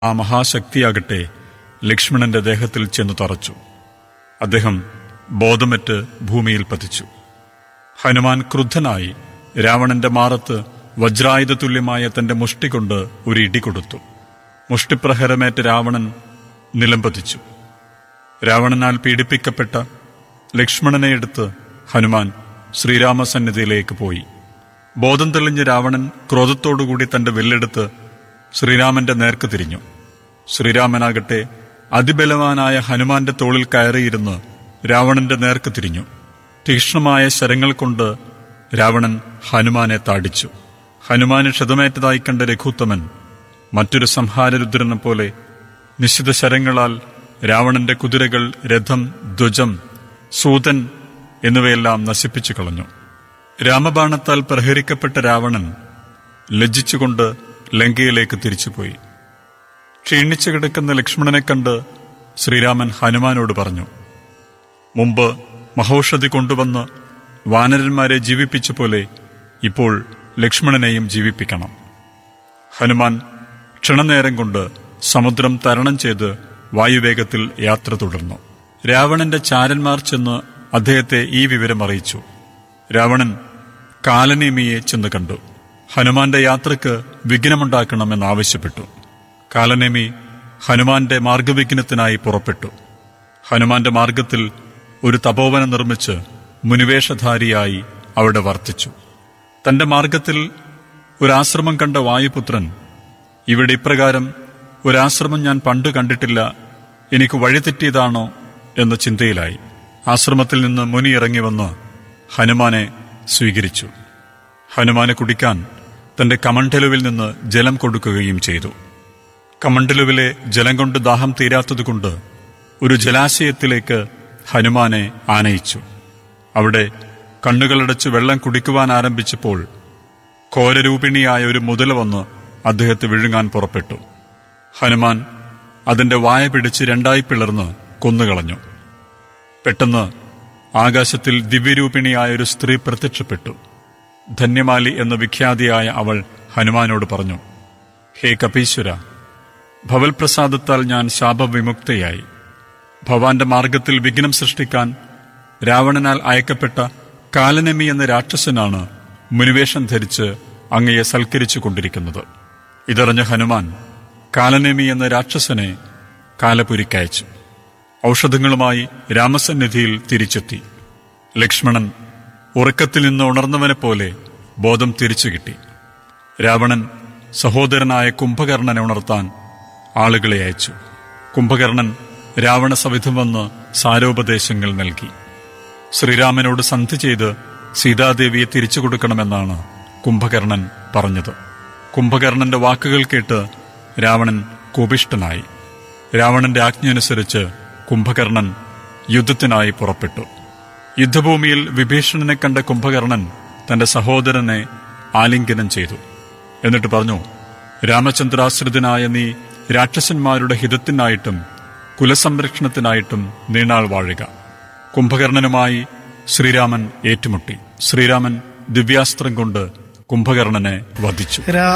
ആ മഹാശക്തിയാകട്ടെ ലക്ഷ്മണന്റെ ദേഹത്തിൽ ചെന്നു തറച്ചു അദ്ദേഹം ബോധമറ്റ് ഭൂമിയിൽ പതിച്ചു ഹനുമാൻ ക്രുദ്ധനായി രാവണന്റെ മാറത്ത് വജ്രായുധ തുല്യമായ തന്റെ മുഷ്ടി കൊണ്ട് ഒരു ഇടി കൊടുത്തു മുഷ്ടിപ്രഹരമേറ്റ് രാവണൻ നിലംപതിച്ചു രാവണനാൽ പീഡിപ്പിക്കപ്പെട്ട ലക്ഷ്മണനെ എടുത്ത് ഹനുമാൻ ശ്രീരാമസന്നിധിയിലേക്ക് പോയി ബോധം തെളിഞ്ഞ രാവണൻ ക്രോധത്തോടുകൂടി തന്റെ വില്ലെടുത്ത് ശ്രീരാമന്റെ നേർക്ക് തിരിഞ്ഞു ശ്രീരാമനാകട്ടെ അതിബലവാനായ ഹനുമാന്റെ തോളിൽ കയറിയിരുന്ന് രാവണന്റെ നേർക്ക് തിരിഞ്ഞു തീക്ഷ്ണമായ ശരങ്ങൾ കൊണ്ട് രാവണൻ ഹനുമാനെ താടിച്ചു ഹനുമാന് ക്ഷതമേറ്റതായി കണ്ട രഘുത്തമൻ മറ്റൊരു സംഹാരരുദ്രനെ പോലെ നിശ്ചിത ശരങ്ങളാൽ രാവണന്റെ കുതിരകൾ രഥം ധ്വജം സൂതൻ എന്നിവയെല്ലാം നശിപ്പിച്ചു കളഞ്ഞു രാമബാണത്താൽ പ്രഹരിക്കപ്പെട്ട രാവണൻ ലജ്ജിച്ചുകൊണ്ട് ലങ്കയിലേക്ക് തിരിച്ചുപോയി ക്ഷീണിച്ചു കിടക്കുന്ന ലക്ഷ്മണനെ കണ്ട് ശ്രീരാമൻ ഹനുമാനോട് പറഞ്ഞു മുമ്പ് മഹൌഷധി കൊണ്ടുവന്ന് വാനരന്മാരെ ജീവിപ്പിച്ച പോലെ ഇപ്പോൾ ലക്ഷ്മണനെയും ജീവിപ്പിക്കണം ഹനുമാൻ ക്ഷണനേരം കൊണ്ട് സമുദ്രം തരണം ചെയ്ത് വായുവേഗത്തിൽ യാത്ര തുടർന്നു രാവണന്റെ ചാരന്മാർ ചെന്ന് അദ്ദേഹത്തെ ഈ വിവരം അറിയിച്ചു രാവണൻ കാലനേമിയെ ചെന്ന് കണ്ടു ഹനുമാന്റെ യാത്രക്ക് വിഘ്നമുണ്ടാക്കണമെന്ന് ആവശ്യപ്പെട്ടു കാലനേമി ഹനുമാന്റെ മാർഗവിഘ്നത്തിനായി പുറപ്പെട്ടു ഹനുമാന്റെ മാർഗത്തിൽ ഒരു തപോവനം നിർമ്മിച്ച് മുനിവേഷധാരിയായി അവിടെ വർത്തിച്ചു തന്റെ മാർഗത്തിൽ ഒരാശ്രമം കണ്ട വായുപുത്രൻ ഇവിടെ ഇപ്രകാരം ഒരാശ്രമം ഞാൻ പണ്ട് കണ്ടിട്ടില്ല എനിക്ക് വഴിതെറ്റിയതാണോ എന്ന ചിന്തയിലായി ആശ്രമത്തിൽ നിന്ന് മുനി ഇറങ്ങി വന്ന് ഹനുമാനെ സ്വീകരിച്ചു ഹനുമാനെ കുടിക്കാൻ തന്റെ കമണ്ഡലുവിൽ നിന്ന് ജലം കൊടുക്കുകയും ചെയ്തു കമണ്ഡലുവിലെ ജലം കൊണ്ട് ദാഹം തീരാത്തതുകൊണ്ട് ഒരു ജലാശയത്തിലേക്ക് ഹനുമാനെ ആനയിച്ചു അവിടെ കണ്ണുകളടച്ച് വെള്ളം കുടിക്കുവാൻ ആരംഭിച്ചപ്പോൾ ഘോരരൂപിണിയായ ഒരു മുതല വന്ന് അദ്ദേഹത്തെ വിഴുങ്ങാൻ പുറപ്പെട്ടു ഹനുമാൻ അതിന്റെ വായ പിടിച്ച് രണ്ടായി പിളർന്ന് കൊന്നുകളഞ്ഞു പെട്ടെന്ന് ആകാശത്തിൽ ദിവ്യരൂപിണിയായ ഒരു സ്ത്രീ പ്രത്യക്ഷപ്പെട്ടു ധന്യമാലി എന്ന വിഖ്യാതിയായ അവൾ ഹനുമാനോട് പറഞ്ഞു ഹേ കപീശ്വര ഭവൽപ്രസാദത്താൽ ഞാൻ ശാപവിമുക്തയായി ഭവാന്റെ മാർഗത്തിൽ വിഘ്നം സൃഷ്ടിക്കാൻ രാവണനാൽ അയക്കപ്പെട്ട കാലനമി എന്ന രാക്ഷസനാണ് മുനിവേഷം ധരിച്ച് അങ്ങയെ സൽക്കരിച്ചു കൊണ്ടിരിക്കുന്നത് ഇതറിഞ്ഞ ഹനുമാൻ കാലനേമി എന്ന രാക്ഷസനെ കാലപുരിക്കയച്ചു ഔഷധങ്ങളുമായി രാമസന്നിധിയിൽ തിരിച്ചെത്തി ലക്ഷ്മണൻ ഉറക്കത്തിൽ നിന്ന് ഉണർന്നവനെ പോലെ ബോധം തിരിച്ചു കിട്ടി രാവണൻ സഹോദരനായ കുംഭകർണനെ ഉണർത്താൻ ആളുകളെ അയച്ചു കുംഭകർണൻ രാവണ സവിധം വന്ന് സാരോപദേശങ്ങൾ നൽകി ശ്രീരാമനോട് സന്ധി ചെയ്ത് സീതാദേവിയെ തിരിച്ചു കൊടുക്കണമെന്നാണ് കുംഭകർണൻ പറഞ്ഞത് കുംഭകർണന്റെ വാക്കുകൾ കേട്ട് രാവണൻ കോപിഷ്ടനായി രാവണന്റെ ആജ്ഞയനുസരിച്ച് കുംഭകർണൻ യുദ്ധത്തിനായി പുറപ്പെട്ടു യുദ്ധഭൂമിയിൽ വിഭീഷണനെ കണ്ട കുംഭകർണൻ തന്റെ സഹോദരനെ ആലിംഗനം ചെയ്തു എന്നിട്ട് പറഞ്ഞു രാമചന്ദ്രാശ്രിതനായ നീ രാക്ഷസന്മാരുടെ ഹിതത്തിനായിട്ടും കുലസംരക്ഷണത്തിനായിട്ടും നീണാൾ വാഴുക കുംഭകർണനുമായി ശ്രീരാമൻ ഏറ്റുമുട്ടി ശ്രീരാമൻ ദിവ്യാസ്ത്രം കൊണ്ട് കുംഭകർണനെ വധിച്ചു